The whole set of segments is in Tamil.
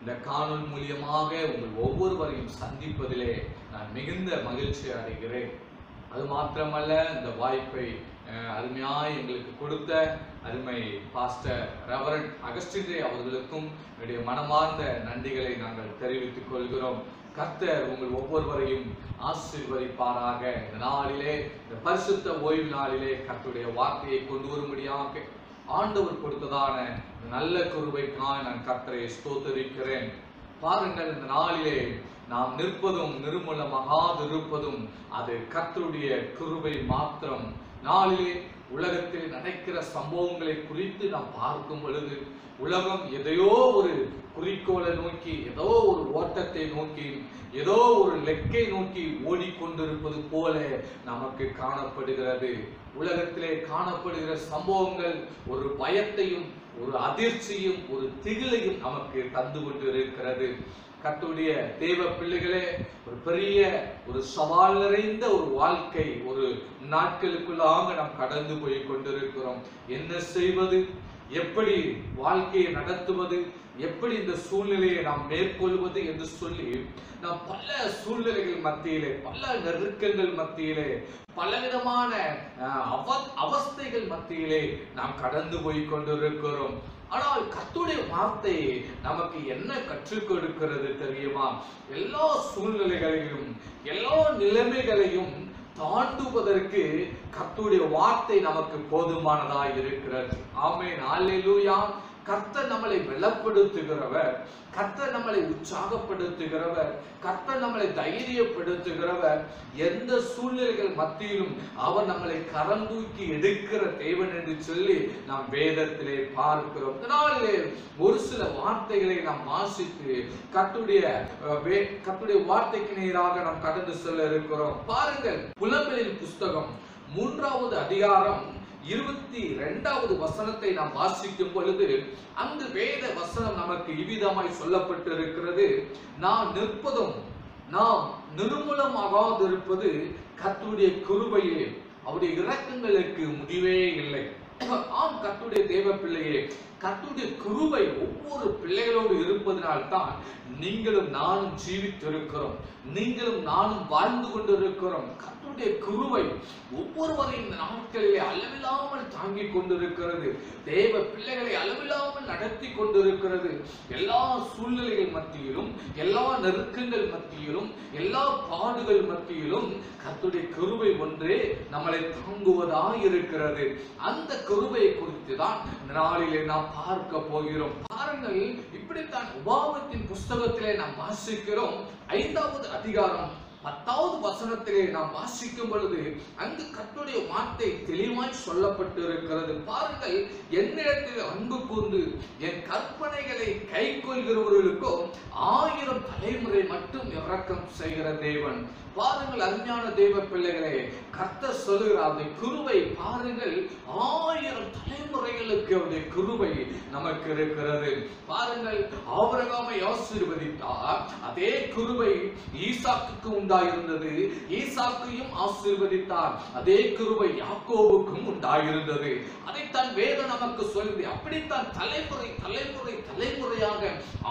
இந்த காணொல் மூலியமாக உங்கள் ஒவ்வொருவரையும் சந்திப்பதிலே நான் மிகுந்த மகிழ்ச்சி அடைகிறேன் அது மாத்திரமல்ல இந்த வாய்ப்பை அஹ், அருமையாய் எங்களுக்கு கொடுத்த அருமை பாஸ்டர் ரெவரண்ட் அகஸ்டின்ரே அவர்களுக்கும் என்னுடைய மனமார்ந்த நன்றிகளை நாங்கள் தெரிவித்துக் கொள்கிறோம் கர்த்தர் உங்கள் ஒவ்வொருவரையும் ஆசீர்வதிப்பாராக இந்த நாளிலே இந்த பரிசுத்த ஓய்வு நாளிலே கர்த்தருடைய வார்த்தையை கொண்டு வரும்படியாக ஆண்டவர் கொடுத்ததான நல்ல குருவைக்காய் நான் கர்த்தரை ஸ்தோத்தரிக்கிறேன் பாருங்கள் இந்த நாளிலே நாம் நிற்பதும் நிர்மூலமாகாதிருப்பதும் அது கர்த்தருடைய கிருபை மாத்திரம் நாளிலே உலகத்தில் நடக்கிற சம்பவங்களை குறித்து நாம் பார்க்கும் பொழுது உலகம் எதையோ ஒரு குறிக்கோளை நோக்கி ஏதோ ஒரு ஓட்டத்தை நோக்கி ஏதோ ஒரு லெக்கை நோக்கி ஓடிக்கொண்டிருப்பது போல நமக்கு காணப்படுகிறது உலகத்திலே காணப்படுகிற சம்பவங்கள் ஒரு பயத்தையும் ஒரு அதிர்ச்சியும் ஒரு திகிலையும் நமக்கு தந்து கொண்டு இருக்கிறது கர்த்தருடைய தேவ பிள்ளைகளே ஒரு பெரிய ஒரு சவால் நிறைந்த ஒரு வாழ்க்கை ஒரு நாட்களுக்குள்ளாக நாம் கடந்து போய் கொண்டிருக்கிறோம் என்ன செய்வது எப்படி வாழ்க்கையை நடத்துவது எப்படி இந்த சூழ்நிலையை நாம் மேற்கொள்வது என்று சொல்லி நாம் பல சூழ்நிலைகள் மத்தியிலே பல நெருக்கங்கள் மத்தியிலே பலவிதமான அஹ், அவ அவஸ்தைகள் மத்தியிலே நாம் கடந்து போய் கொண்டிருக்கிறோம் ஆனால் கர்த்தருடைய வார்த்தை நமக்கு என்ன கற்றுக் கொடுக்கிறது தெரியுமா எல்லா சூழ்நிலைகளையும் எல்லா நிலைமைகளையும் தாண்டுவதற்கு கர்த்தருடைய வார்த்தை நமக்கு போதுமானதாய் இருக்கிறது ஆமென் அல்லேலூயா கர்த்தர் நம்மளை வெலப்படுத்துகிறவர் கர்த்தர் நம்மளை உற்சாகப்படுத்துகிறவர் கர்த்தர் நம்மளை தைரியப்படுத்துகிறவர் எந்த சூழ்நிலைகள் மத்தியிலும் அவர் நம்மளை கரம் தூக்கி எடுக்கிற தேவன் என்று சொல்லி நாம் வேதத்திலே பார்க்கிறோம் இதனாலே ஒரு சில வார்த்தைகளை நாம் வாசித்து கர்த்தருடைய அஹ், வே- கர்த்தருடைய வார்த்தைக்கு நேராக நாம் கடந்து செல்ல இருக்கிறோம் பாருங்கள் புலம்பலின் புஸ்தகம் மூன்றாவது அதிகாரம் இருபத்தி இரண்டாவது வசனத்தை நாம் வாசிக்கும் பொழுது அங்கு வேத வசனம் நமக்கு இவ்விதமாய் சொல்லப்பட்டிருக்கிறது நான் நிற்பதும் நாம் நிர்மூலமாகாதிருப்பது கர்த்தருடைய கிருபையே அவருடைய இரக்கங்களுக்கு முடிவே இல்லை ஆம் கர்த்தருடைய தேவ பிள்ளையே கர்த்தருடைய கிருபை ஒவ்வொரு பிள்ளைகளோடு இருப்பதனால்தான் நீங்களும் நானும் ஜீவித்திருக்கிறோம் நீங்களும் நானும் வாழ்ந்து கொண்டிருக்கிறோம் கர்த்தருடைய கிருபை ஒவ்வொருவரையும் இந்த நாட்களிலே அளவில்லாமல் தாங்கிக் கொண்டிருக்கிறது தேவ பிள்ளைகளை அளவில்லாமல் நடத்தி கொண்டிருக்கிறது எல்லா சூழ்நிலைகள் மத்தியிலும் எல்லா நெருக்கங்கள் மத்தியிலும் எல்லா பாடுகள் மத்தியிலும் கர்த்தருடைய கிருபை ஒன்றே நம்மளை தாங்குவதாய் இருக்கிறது அந்த கிருபையை குறித்து தான் இந்த நாளிலே நாம் பார்க்க போகிறோம் பாருங்கள் இப்படித்தான் உபாவத்தின் புஸ்தகத்திலே நாம் வாசிக்கிறோம் ஐந்தாவது அதிகாரம் பத்தாவது வசனத்திலே நாம் வாசிக்கும் பொழுது அங்கு கர்த்தருடைய வார்த்தை தெளிவாய் சொல்லப்பட்டு இருக்கிறது பாருங்கள் என்னிடத்தில் அன்பு கூர்ந்து என் கற்பனைகளை கை கொள்கிறவர்களுக்கோ ஆயிரம் தலைமுறை மட்டும் இரக்கம் செய்கிற தேவன் பாருங்கள் அருமையான தேவ பிள்ளைகளே கர்த்தர் சொல்லுகிறார் அந்த கிருபை பாருங்கள் ஆயிரம் தலைமுறைகளுக்கு அவருடைய கிருபை நமக்கு இருக்கிறது பாருங்கள் ஆபிரகாமை ஆசீர்வதித்தார் அதே கிருபை ஈசாக்குக்கு உண்டாயிருந்தது ஈசாக்கையும் ஆசீர்வதித்தார் அதே கிருபை யாக்கோபுக்கும் உண்டாயிருந்தது அதைத்தான் வேதம் நமக்கு சொல்லுது அப்படித்தான் தலைமுறை தலைமுறை தலைமுறையாக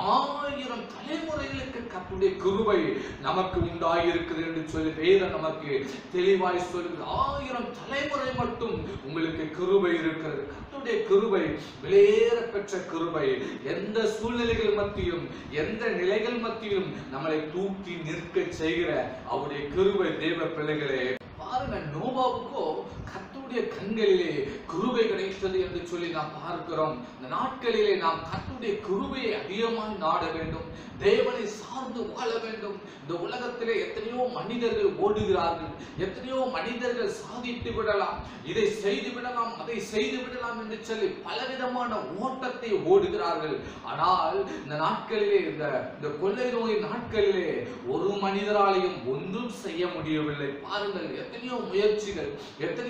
ஆயிரம் தலைமுறைகளுக்கு கர்த்தருடைய கிருபை நமக்கு உண்டாயிருக்கிறது என்று சொல்லி வேதம் நமக்கு தெளிவாய் சொல்லுது ஆயிரம் தலைமுறை மட்டும் உங்களுக்கு கிருபை இருக்கிறது கர்த்தருடைய கிருபை விலையேற பெற்ற கிருபை எந்த சூழ்நிலைகள் மத்தியிலும் எந்த நிலைகள் மத்தியிலும் நம்மளை தூக்கி நிற்க செய்கிற அவருடைய கிருபை தேவ பிள்ளைகளே பாருங்க நோபாவுக்கோ கர்த்தருடைய கண்களிலே கிருபை கிடைத்தது என்று சொல்லி நாம் பார்க்கிறோம் இந்த நாட்களிலே நாம் கர்த்தருடைய கிருபையை அதிகமாக நாட வேண்டும் தேவனை சார்ந்து வாழ வேண்டும் இந்த உலகத்திலே எத்தனையோ மனிதர்கள் ஓடுகிறார்கள் எத்தனையோ மனிதர்கள் சாதித்து விடலாம் இதை செய்து விடலாம் அதை செய்து விடலாம் என்று சொல்லி பலவிதமான ஓட்டத்தை ஓடுகிறார்கள் ஆனால் இந்த நாட்களிலே இந்த இந்த கொள்ளை நோய் நாட்களிலே ஒரு மனிதராலையும் ஒன்றும் செய்ய முடியவில்லை பாருங்கள் எத்தனையோ முயற்சிகள் எத்தனையோ பிரயா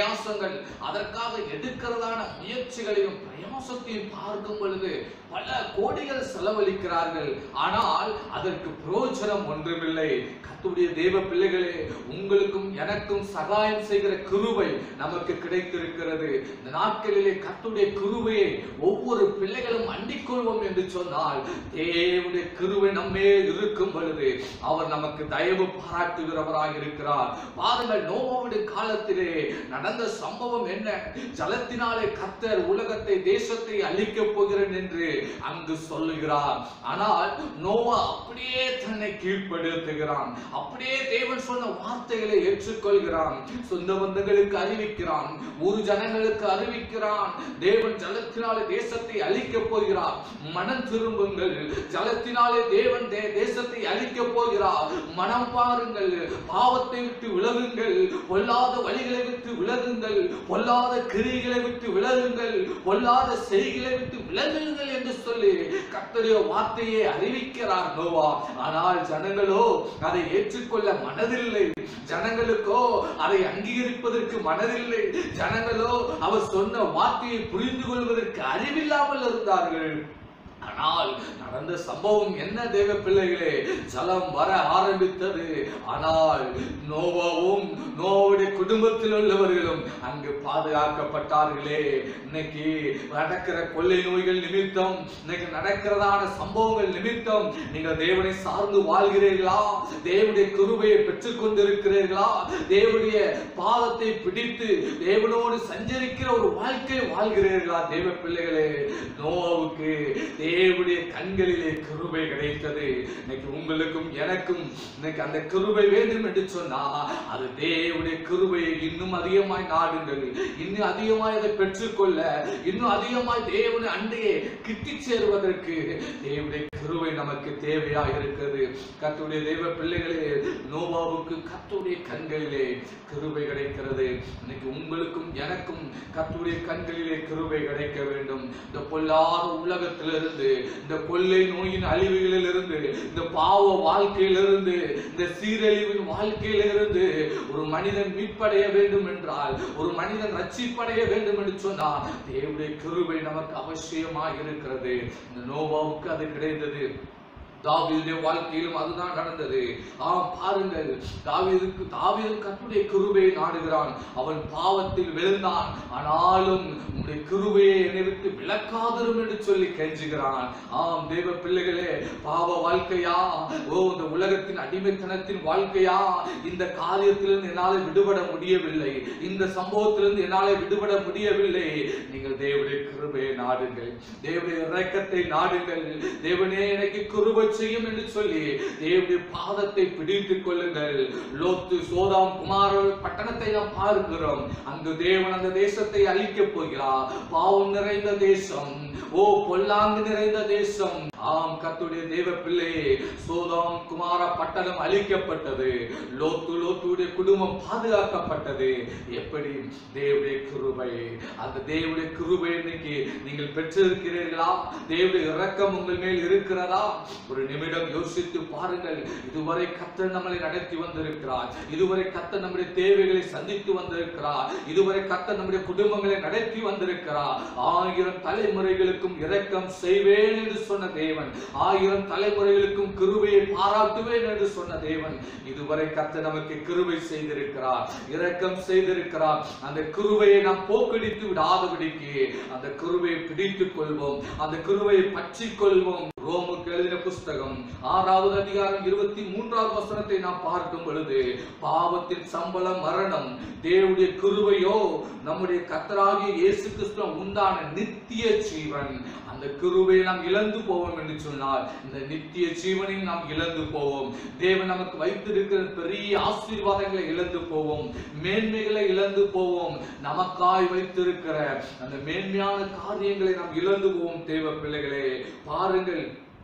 பிரயாசங்கள் அதற்காக எடுக்கிறதான முயற்சிகளையும் பிரயாசத்தையும் பார்க்கும் பொழுது பல கோடிகள் செலவழிக்கிறார்கள் ஆனால் அதற்கு பிரயோஜனம் ஒன்றுமில்லை கத்துடைய தேவ பிள்ளைகளே உங்களுக்கும் எனக்கும் சகாயம் செய்கிற கிருபை நமக்கு கிடைத்திருக்கிறது இந்த நாட்களிலே கத்துடைய கிருபையை ஒவ்வொரு பிள்ளைகளும் அண்டிக் கொள்வோம் என்று சொன்னால் தேவனுடைய கிருபை நம்மே இருக்கும் பொழுது அவர் நமக்கு தயவு பாராட்டுகிறவராக இருக்கிறார் பாருங்கள் நோவாவுடைய காலத்திலே நடந்த சம்பவம் என்ன ஜலத்தினாலே கத்தர் உலகத்தை தேசத்தை அழிக்கப் போகிறேன் என்று அங்கு சொல்லுகிறார் ஆனால் நோவா அப்படியே தன்னை கீழ்ப்படுத்துகிறான் அப்படியே தேவன் சொன்ன வார்த்தைகளை ஏற்றுக்கொள்கிறான் சொந்த பந்தங்களுக்கு அறிவிக்கிறான் ஊர் ஜனங்களுக்கு அறிவிக்கிறான் தேவன் ஜலத்தினாலே தேசத்தை அழிக்கப் போகிறார் மனம் திரும்புங்கள் ஜலத்தினாலே தேவன் தே- தேசத்தை அழிக்கப் போகிறார் மனம் பாருங்கள் பாவத்தை விட்டு விலகுங்கள் பொல்லாத வழிகளை விட்டு விலகுங்கள் பொல்லாத கிரிகளை விட்டு விலகுங்கள் பொல்லாத செய்களை விட்டு விலகுங்கள் என்று சொல்லி கர்த்தருடைய வார்த்தையை அறிவிக்கிறார் நோவா ஆனால் ஜனங்களோ அதை ஏற்றுக்கொள்ள மனதில்லை ஜனங்களுக்கோ அதை அங்கீகரிப்பதற்கு மனதில்லை ஜனங்களோ அவர் சொன்ன வார்த்தையை புரிந்து கொள்வதற்கு அறிவில்லாமல் இருந்தார்கள் ஆனால் நடந்த சம்பவம் என்ன தேவ பிள்ளைகளே ஜலம் வர ஆரம்பித்தது ஆனால் நோவாவும் நோவுடைய குடும்பத்தில் உள்ளவர்களும் அங்கு பாதுகாக்கப்பட்டார்களே இன்னைக்கு நடக்கிற கொள்ளை நோய்கள் நிமித்தம் இன்னைக்கு நடக்கிறதான சம்பவங்கள் நிமித்தம் நீங்கள் தேவனை சார்ந்து வாழ்கிறீர்களா தேவனுடைய கிருபையை பெற்றுக் கொண்டிருக்கிறீர்களா தேவனுடைய பாதத்தை பிடித்து தேவனோடு சஞ்சரிக்கிற ஒரு வாழ்க்கை வாழ்கிறீர்களா தேவ பிள்ளைகளே நோவாவுக்கு தேவனுடைய கண்களிலே கிருபை கிடைத்தது இன்னைக்கு உங்களுக்கும் எனக்கும் இன்னைக்கு அந்த கிருபை வேண்டும் என்று சொன்னா அது தேவனுடைய கிருபையை இன்னும் அதிகமாய் நாடுங்கள் இன்னும் அதிகமாய் அதை பெற்றுக்கொள்ள இன்னும் அதிகமாய் தேவனை அண்டையே கிட்டி சேருவதற்கு தேவனுடைய கிருபை நமக்கு தேவையா இருக்கிறது கர்த்தருடைய தெய்வ பிள்ளைகளே நோவாவுக்கு கர்த்தருடைய கண்களிலே கிருபை கிடைக்கிறது இன்னைக்கு உங்களுக்கும் எனக்கும் கர்த்தருடைய கண்களிலே கிருபை கிடைக்க வேண்டும் இந்த பொல்லாத உலகத்திலிருந்து இந்த கொள்ளை நோயின் அழிவுகளிலிருந்து இந்த பாவ வாழ்க்கையிலிருந்து இந்த சீரழிவின் வாழ்க்கையிலிருந்து ஒரு மனிதன் மீட்படைய வேண்டும் என்றால் ஒரு மனிதன் ரட்சிப்படைய வேண்டும் என்று சொன்னால் தேவனுடைய கிருபை நமக்கு அவசியமாக இருக்கிறது இந்த நோவாவுக்கு அது கிடைத்தது தாவீதுடைய வாழ்க்கையிலும் அதுதான் நடந்தது ஆம் பாருங்கள் தாவீதுக்கு தாவீது கர்த்தருடைய கிருபையை நாடுகிறான் அவன் பாவத்தில் விழுந்தான் ஆனாலும் உம்முடைய கிருபையை என்னை விட்டு விலக்காதிரும் என்று சொல்லி கெஞ்சுகிறான் ஆம் தேவ பிள்ளைகளே பாவ வாழ்க்கையா ஓ இந்த உலகத்தின் அடிமைத்தனத்தின் வாழ்க்கையா இந்த காரியத்திலிருந்து என்னால் விடுபட முடியவில்லை இந்த சம்பவத்திலிருந்து என்னால் விடுபட முடியவில்லை நீங்கள் தேவனுடைய கிருபையை நாடுங்கள் தேவனுடைய இரக்கத்தை நாடுங்கள் தேவனே எனக்கு கிருபை செய்யும் என்று சொல்லி தேவனுடைய பாதத்தை பிடித்துக் கொள்ளுங்கள் லோத்து சோதாம் குமார பட்டணத்தை நாம் பார்க்கிறோம் அங்கு தேவன் அந்த தேசத்தை அழிக்கப் போகிறார் பாவம் நிறைந்த தேசம் ஓ பொல்லாங்கு நிறைந்த தேசம் ஆம் கத்துடைய தேவ பிள்ளையே சோதாம் குமார பட்டணம் அழிக்கப்பட்டது லோத்து லோத்துடைய குடும்பம் பாதுகாக்கப்பட்டது எப்படி தேவனுடைய கிருபை அந்த தேவனுடைய கிருபை இன்னைக்கு நீங்கள் பெற்றிருக்கிறீர்களா தேவனுடைய இரக்கம் உங்கள் மேல் இருக்கிறதா ஒரு நிமிடம் யோசித்து பாருங்கள் இதுவரை கத்தர் நம்மளை நடத்தி வந்திருக்கிறார் இதுவரை கத்தர் நம்முடைய தேவைகளை சந்தித்து வந்திருக்கிறார் இதுவரை கத்தர் நம்முடைய குடும்பங்களை நடத்தி வந்திருக்கிறார் ஆயிரம் தலைமுறைகளுக்கும் இரக்கம் செய்வேன் என்று சொன்ன தேவன் ஆயிரம் தலைமுறைகளுக்கும் கிருபையை பாராட்டுவேன் என்று சொன்ன தேவன் இதுவரை கர்த்தர் நமக்கு கிருபை செய்திருக்கிறார் இரக்கம் செய்திருக்கிறார் அந்த கிருபையை நாம் போக்கடித்து விடாதபடிக்கு அந்த கிருபையை பிடித்துக் கொள்வோம் அந்த கிருபையை பற்றிக் கொள்வோம் ரோமுக்கு எழுதின புஸ்தகம் ஆறாவது அதிகாரம் இருபத்தி மூன்றாவது வசனத்தை நாம் பார்க்கும் பொழுது பாவத்தின் சம்பளம் மரணம் தேவனுடைய கிருபையோ நம்முடைய கத்தராகிய இயேசு கிறிஸ்துவ உண்டான நித்திய ஜீவன் அந்த கிருபையை நாம் இழந்து போவோம் என்று சொன்னால் இந்த நித்திய ஜீவனையும் நாம் இழந்து போவோம் தேவன் நமக்கு வைத்திருக்கிற பெரிய ஆசீர்வாதங்களை இழந்து போவோம் மேன்மைகளை இழந்து போவோம் நமக்காய் வைத்திருக்கிற அந்த மேன்மையான காரியங்களை நாம் இழந்து போவோம் தேவ பிள்ளைகளே பாருங்கள்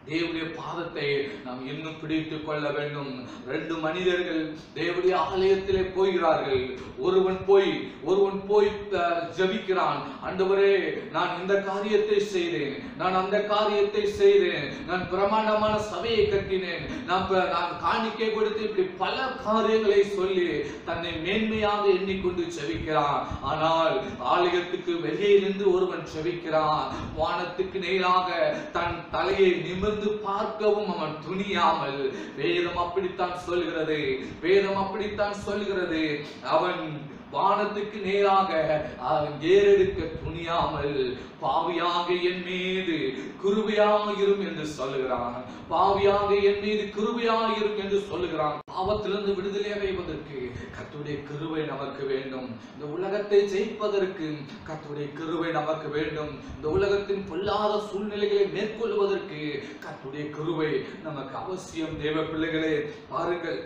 தேவனுடைய பாதத்தை நாம் இன்னும் பிடித்துக் கொள்ள வேண்டும் ரெண்டு மனிதர்கள் தேவனுடைய ஆலயத்திலே போகிறார்கள் ஒருவன் போய் ஒருவன் போய் அஹ், ஜெபிக்கிறான் ஆண்டவரே நான் இந்த காரியத்தை செய்தேன் நான் அந்த காரியத்தை செய்தேன் நான் பிரமாண்டமான சபையை கட்டினேன் நான் ப- நான் காணிக்கை கொடுத்து இப்படி பல காரியங்களை சொல்லி தன்னை மேன்மையாக எண்ணிக்கொண்டு செபிக்கிறான் ஆனால் ஆலயத்துக்கு வெளியிலிருந்து ஒருவன் செபிக்கிறான் வானத்துக்கு நேராக தன் தலையை நிமிர்ந்து பார்க்கவும் அவன் துணியாமல் வேதம் அப்படித்தான் சொல்கிறது வேதம் அப்படித்தான் சொல்கிறது அவன் வானத்துக்கு நேராக அவன் ஏறெடுக்க துணியாமல் பாவியாக என் மீது கிருபையாக இரும் என்று சொல்லுகிறான் பாவியாக என் மீது கிருபையாக இரும் என்று சொல்லுகிறான் பாவத்திலிருந்து விடுதலை அடைவதற்கு கர்த்தருடைய கிருபை நமக்கு வேண்டும் இந்த உலகத்தை ஜெயிப்பதற்கு கர்த்தருடைய கிருபை நமக்கு வேண்டும் இந்த உலகத்தின் பொல்லாத சூழ்நிலைகளை மேற்கொள்வதற்கு கர்த்தருடைய கிருபை நமக்கு அவசியம் தேவ பிள்ளைகளே பாருங்கள்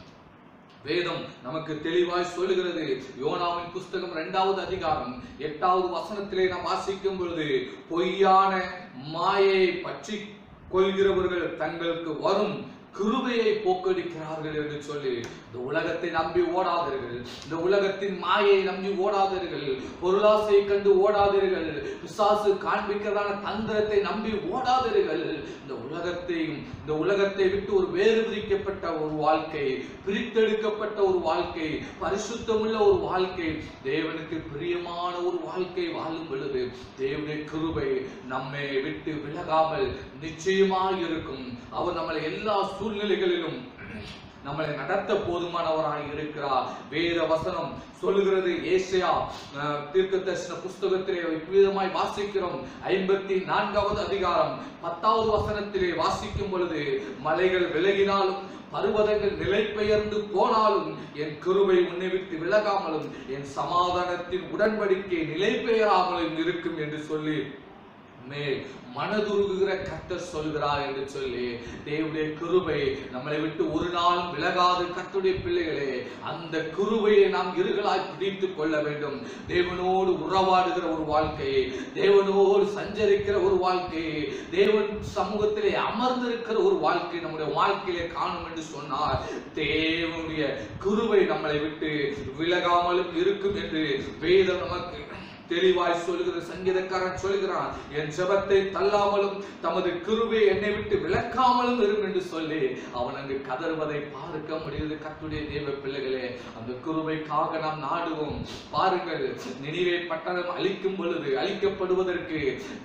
வேதம் நமக்கு தெளிவாய் சொல்லுகிறது யோனாவின் புஸ்தகம் இரண்டாவது அதிகாரம் எட்டாவது வசனத்திலே நாம் வாசிக்கும் பொழுது பொய்யான மாயை பற்றி கொள்கிறவர்கள் தங்களுக்கு வரும் கிருபையை போக்கடிக்கிறார்கள் என்று சொல்லி இந்த உலகத்தை நம்பி ஓடாதீர்கள் இந்த உலகத்தின் மாயை நம்பி ஓடாதீர்கள் பொருளாசையை கண்டு ஓடாதீர்கள் பிசாசு காண்பிக்கிறதான தந்திரத்தை நம்பி ஓடாதீர்கள் இந்த உலகத்தையும் இந்த உலகத்தை விட்டு ஒரு வேறு பிரிக்கப்பட்ட ஒரு வாழ்க்கை பிரித்தெடுக்கப்பட்ட ஒரு வாழ்க்கை பரிசுத்தமுள்ள ஒரு வாழ்க்கை தேவனுக்கு பிரியமான ஒரு வாழ்க்கை வாழும் பொழுது தேவனுடைய கிருபை நம்மை விட்டு விலகாமல் நிச்சயமாய் இருக்கும் அவர் நம்மளை எல்லா சூழ்நிலைகளிலும் நம்மளை நடத்த போதுமானவராய் இருக்கிறார் வேத வசனம் சொல்லுகிறது ஏசியா தீர்க்க தரிசன புஸ்தகத்திலே விதமாய் வாசிக்கிறோம் ஐம்பத்தி நான்காவது அதிகாரம் பத்தாவது வசனத்திலே வாசிக்கும் பொழுது மலைகள் விலகினாலும் பர்வதங்கள் நிலை பெயர்ந்து போனாலும் என் கிருபை உன்னை விட்டு விலகாமலும் என் சமாதானத்தின் உடன்படிக்கை நிலை பெயராமலும் இருக்கும் என்று சொல்லி மேல் மனதுருகுகிற கர்த்தர் சொல்கிறார் என்று சொல்லி தேவனுடைய கிருபை நம்மளை விட்டு ஒரு நாளும் விலகாது கர்த்தருடைய பிள்ளைகளே அந்த கிருபையை நாம் இருகளாய் பிடித்துக் கொள்ள வேண்டும் தேவனோடு உறவாடுகிற ஒரு வாழ்க்கை தேவனோடு சஞ்சரிக்கிற ஒரு வாழ்க்கை தேவன் சமூகத்திலே அமர்ந்திருக்கிற ஒரு வாழ்க்கை நம்முடைய வாழ்க்கையிலே காணும் என்று சொன்னார் தேவனுடைய கிருபை நம்மளை விட்டு விலகாமலும் இருக்கும் என்று வேதம் நமக்கு தெளிவாய் சொல்லுகிற சங்கீதக்காரன் சொல்கிறான் என் ஜெபத்தை தள்ளாமலும் தமது கிருபை என்னை விட்டு விலக்காமலும் இருக்கும் என்று சொல்லி அவன் அங்கு கதறுவதை பார்க்க முடியுது கத்துடைய தேவ பிள்ளைகளே அந்த கிருபைக்காக நாம் நாடுவோம் பாருங்கள் நினைவே பட்டணம் அழிக்கும் பொழுது அழிக்கப்படுவதற்கு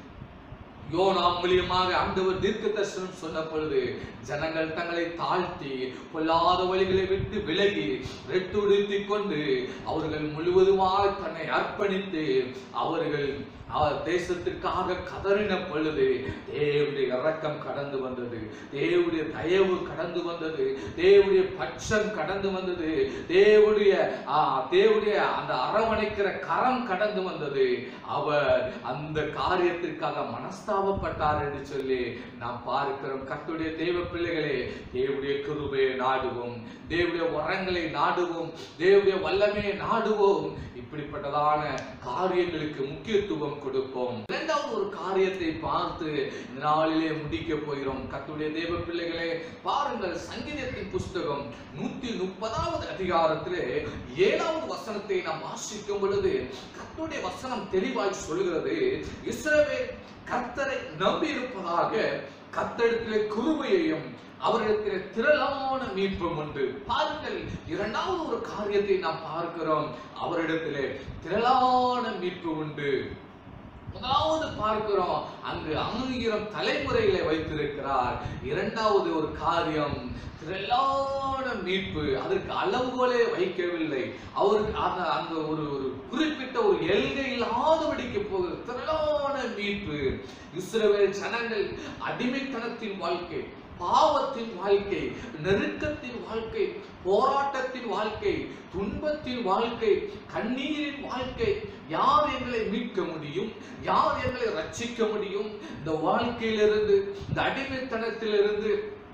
யோனா மூலியமாக ஆண்டவர் தீர்க்க தரிசனம் சொன்ன பொழுது ஜனங்கள் தங்களை தாழ்த்தி பொல்லாத வழிகளை விட்டு விலகி ரெட்டுடுத்திக் கொண்டு அவர்கள் முழுவதுமாக தன்னை அர்ப்பணித்து அவர்கள் அவர் தேசத்திற்காக கதறின பொழுது தேவனுடைய இரக்கம் கடந்து வந்தது தேவனுடைய தயவு கடந்து வந்தது தேவனுடைய பட்சம் கடந்து வந்தது தேவனுடைய ஆ, தேவனுடைய அந்த அரவணைக்கிற கரம் கடந்து வந்தது அவர் அந்த காரியத்திற்காக மனஸ்தாபப்பட்டார் என்று சொல்லி நாம் பார்க்கிறோம் கர்த்தருடைய தேவ பிள்ளைகளே தேவனுடைய கிருபையை நாடுவோம் தேவனுடைய வரங்களை நாடுவோம் தேவனுடைய வல்லமையை நாடுவோம் இப்படிப்பட்டதான காரியங்களுக்கு முக்கியத்துவம் கொடுப்போம் இரண்டாவது ஒரு காரியத்தை பார்த்து இந்த நாளிலே முடிக்க போகிறோம் கர்த்தருடைய தேவ பிள்ளைகளே பாருங்கள் சங்கீதத்தின் புஸ்தகம் நூத்தி முப்பதாவது அதிகாரத்திலே ஏழாவது வசனத்தை நாம் வாசிக்கும் பொழுது கர்த்தருடைய வசனம் தெளிவாய் சொல்கிறது இஸ்ரவேல் கர்த்தரை நம்பி இருப்பதாக கர்த்தரிடத்திலே குருவையையும் அவரிடத்திலே திரளான மீட்பும் உண்டு பாருங்கள் இரண்டாவது ஒரு காரியத்தை நாம் பார்க்கிறோம் அவரிடத்திலே திரளான மீட்பு உண்டு முதலாவது பார்க்கிறோம் அங்கு ஆயிரம் தலைமுறைகளை வைத்திருக்கிறார் இரண்டாவது ஒரு காரியம் திரளான மீட்பு அதற்கு அளவுகோலே வைக்கவில்லை அவருக்கு அந்த அந்த ஒரு ஒரு குறிப்பிட்ட ஒரு எல்கை இல்லாதபடிக்கு போகுது திரளான மீட்பு இஸ்ரவேல் ஜனங்கள் அடிமைத்தனத்தின் வாழ்க்கை பாவத்தின் வாழ்க்கை நெருக்கத்தின் வாழ்க்கை போராட்டத்தின் வாழ்க்கை துன்பத்தின் வாழ்க்கை கண்ணீரின் வாழ்க்கை யார் எங்களை மீட்க முடியும் யார் எங்களை ரட்சிக்க முடியும் இந்த வாழ்க்கையிலிருந்து இந்த அடிமைத்தனத்திலிருந்து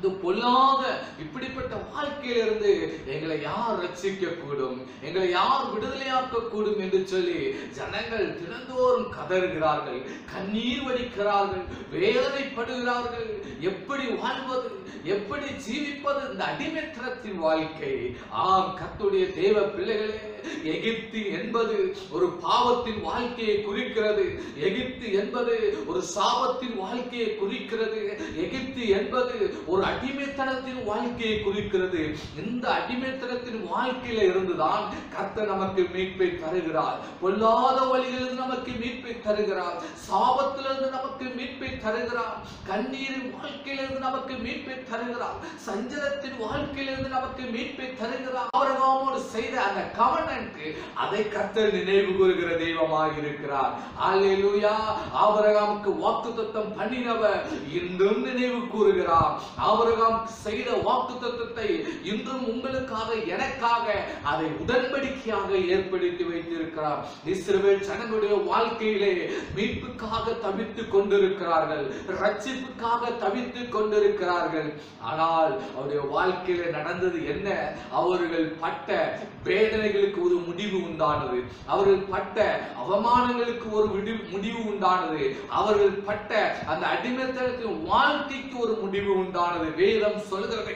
இந்த பொல்லாத இப்படிப்பட்ட வாழ்க்கையிலிருந்து எங்களை யார் ரட்சிக்க கூடும் எங்களை யார் விடுதலையாக்க கூடும் என்று சொல்லி ஜனங்கள் தினந்தோறும் கதறுகிறார்கள் கண்ணீர் வடிக்கிறார்கள் வேதனைப்படுகிறார்கள் எப்படி வாழ்வது எப்படி ஜீவிப்பது இந்த அடிமைத்தனத்தின் வாழ்க்கை ஆம் கர்த்தருடைய தேவ பிள்ளைகளே எகிப்து என்பது ஒரு பாவத்தின் வாழ்க்கையை குறிக்கிறது எகிப்து என்பது ஒரு சாபத்தின் வாழ்க்கையை குறிக்கிறது எகிப்து என்பது ஒரு அடிமைத்தனத்தின் வாழ்க்கையை குறிக்கிறது இந்த அடிமைத்தனத்தின் வாழ்க்கையில இருந்துதான் கர்த்தர் நமக்கு மீட்பை தருகிறார் பொல்லாத வழிகளிலிருந்து நமக்கு மீட்பை தருகிறார் சாபத்திலிருந்து நமக்கு மீட்பை தருகிறார் கண்ணீரின் வாழ்க்கையிலிருந்து நமக்கு மீட்பை தருகிறார் சஞ்சலத்தின் வாழ்க்கையிலிருந்து நமக்கு மீட்பை தருகிறார் ஆபிரகாமோடு செய்த அந்த கவனன்ட் அதை கர்த்தர் நினைவு கூறுகிற தெய்வமாக இருக்கிறார் அல்லேலூயா ஆபிரகாமுக்கு வாக்குத்தத்தம் பண்ணினவர் இன்றும் நினைவு கூறுகிறார் ஆபிரகாமுக்கு செய்த வாக்குத்தத்தத்தை இன்றும் உங்களுக்காக எனக்காக அதை உடன்படிக்கையாக ஏற்படுத்தி வைத்திருக்கிறார் இஸ்ரவேல் ஜனங்களுடைய வாழ்க்கையிலே மீட்புக்காக தவித்துக் கொண்டிருக்கிறார்கள் ரட்சிப்புக்காக தவித்துக் கொண்டிருக்கிறார்கள் ஆனால் அவருடைய வாழ்க்கையில நடந்தது என்ன அவர்கள் பட்ட வேதனைகளுக்கு ஒரு முடிவு உண்டானது அவர்கள் பட்ட அவமானங்களுக்கு ஒரு விடி- முடிவு உண்டானது அவர்கள் பட்ட அந்த அடிமைத்தனத்தின் வாழ்க்கைக்கு ஒரு முடிவு உண்டானது வேதம் சொல்கிறது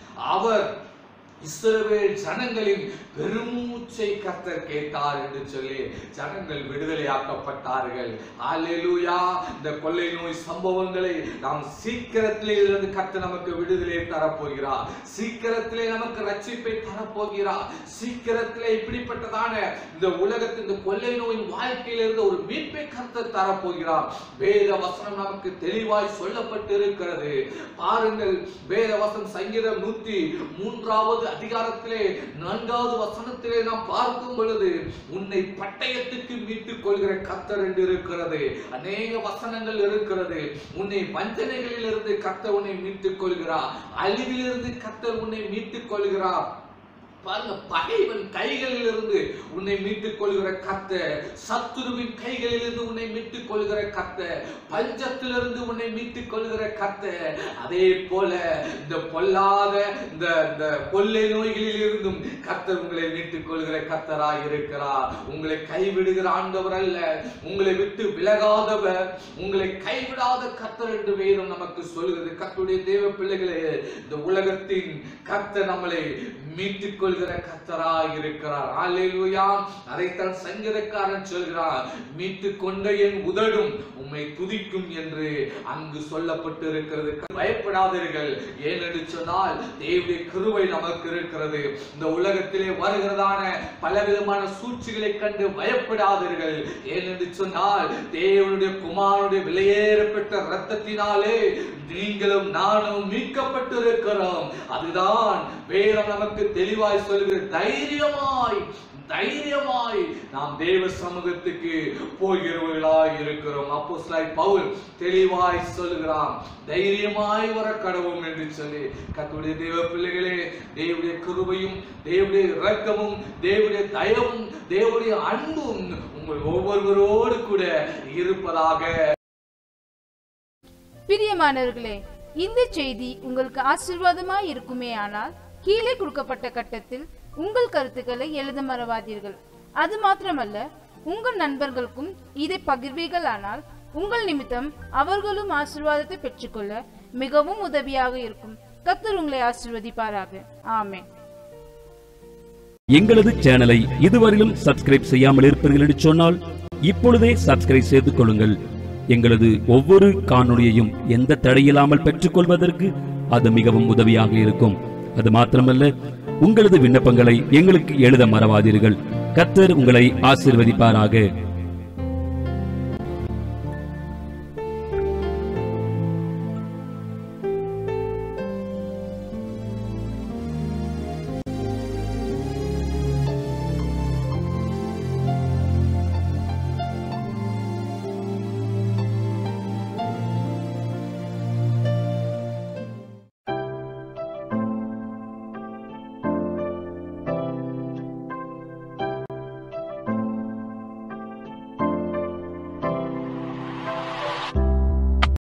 அவர் இஸ்ரவேல் ஜனங்களின் பெருமூச்சை கர்த்தர் கேட்டார் என்று சொல்லி ஜனங்கள் விடுதலையாக்கப்பட்டார்கள் அல்லேலூயா இந்த கொள்ளை நோய் சம்பவங்களை நாம் சீக்கிரத்திலே இருந்து கர்த்தர் நமக்கு விடுதலை தரப்போகிறார் சீக்கிரத்திலே நமக்கு ரட்சிப்பை தரப்போகிறார் சீக்கிரத்திலே இப்படிப்பட்டதான இந்த உலகத்தின் இந்த கொள்ளை நோயின் வாழ்க்கையிலிருந்து ஒரு மீட்பை கர்த்தர் தரப்போகிறார் வேத வசனம் நமக்கு தெளிவாய் சொல்லப்பட்டு இருக்கிறது பாருங்கள் வேத வசனம் சங்கீதம் நூத்தி மூன்றாவது அதிகாரத்திலே நான்காவது வசனத்திலே நாம் பார்க்கும் பொழுது உன்னை பட்டயத்துக்கு மீட்டுக் கொள்கிற கர்த்தர் என்று இருக்கிறது அநேக வசனங்கள் இருக்கிறது உன்னை வஞ்சனைகளில் இருந்து கர்த்தர் உன்னை மீட்டுக் கொள்கிறார் அழிவிலிருந்து கர்த்தர் உன்னை மீட்டுக் கொள்கிறார் பாருங்க பகைவன் கைகளில் இருந்து உன்னை மீட்டுக் கொள்கிற கத்த சத்துருவின் கைகளில் இருந்து உன்னை மீட்டுக் கொள்கிற கத்த பஞ்சத்திலிருந்து உன்னை மீட்டுக் கொள்கிற கத்த அதே போல இந்த பொல்லாத இந்த இந்த கொள்ளை நோய்களில் இருந்தும் கர்த்தர் உங்களை மீட்டுக் கொள்கிற கர்த்தராய் இருக்கிறார் உங்களை கைவிடுகிற ஆண்டவர் அல்ல உங்களை விட்டு விலகாதவர் உங்களை கைவிடாத கர்த்தர் என்று வேதம் நமக்கு சொல்கிறது கர்த்தருடைய தேவ பிள்ளைகளே இந்த உலகத்தின் கர்த்தர் நம்மளை மீட்டுக் கொள்கிற கர்த்தராய் இருக்கிறார் அல்லேலூயா அதைத்தான் சங்கீதக்காரன் சொல்கிறார் மீட்டுக் கொண்ட என் உதடும் உம்மை துதிக்கும் என்று அங்கு சொல்லப்பட்டு இருக்கிறது பயப்படாதீர்கள் ஏனென்று சொன்னால் தேவனுடைய கிருபை நமக்கு இருக்கிறது இந்த உலகத்திலே வருகிறதான பலவிதமான சூழ்ச்சிகளை கண்டு பயப்படாதீர்கள் ஏனென்று சொன்னால் தேவனுடைய குமாரனுடைய விலையேறப்பட்ட இரத்தத்தினாலே நீங்களும் நானும் மீட்கப்பட்டிருக்கிறோம் அதுதான் வேதம் நமக்கு தெளிவாய் சொல்கிற தைரியமாய் தைரியமாய் நாம் தேவ சமூகத்துக்கு போகிறவர்களாய் இருக்கிறோம் அப்போஸ்தலனாய் பவுல் தெளிவாய் சொல்கிறான் தைரியமாய் வர கடவும் என்று சொல்லி கர்த்தருடைய தேவ பிள்ளைகளே தேவனுடைய கிருபையும் தேவனுடைய இரக்கமும் தேவனுடைய தயவும் தேவனுடைய அன்பும் உங்கள் ஒவ்வொருவரோடு கூட இருப்பதாக பிரியமானவர்களே இந்த செய்தி உங்களுக்கு ஆசீர்வாதமாய் இருக்குமே ஆனால் கீழே கொடுக்கப்பட்ட கட்டத்தில் உங்கள் கருத்துக்களை எழுத மறவாதீர்கள் அது மாத்திரமல்ல உங்கள் நண்பர்களுக்கும் இதை பகிர்வீர்கள் ஆனால் உங்கள் நிமித்தம் அவர்களும் ஆசீர்வாதத்தை பெற்றுக்கொள்ள மிகவும் உதவியாக இருக்கும் கர்த்தர் உங்களை ஆசீர்வதிப்பாராக ஆமென் எங்களது சேனலை இதுவரையிலும் சப்ஸ்கிரைப் செய்யாமல் இருப்பீர்கள் என்று சொன்னால் இப்பொழுதே சப்ஸ்கிரைப் செய்து கொள்ளுங்கள் எங்களது ஒவ்வொரு காணொளியையும் எந்த தடையில்லாமல் பெற்றுக்கொள்வதற்கு அது மிகவும் உதவியாக இருக்கும் அது மாத்திரமல்ல உங்களது விண்ணப்பங்களை எங்களுக்கு எழுத மறவாதீர்கள் கத்தர் உங்களை ஆசீர்வதிப்பாராக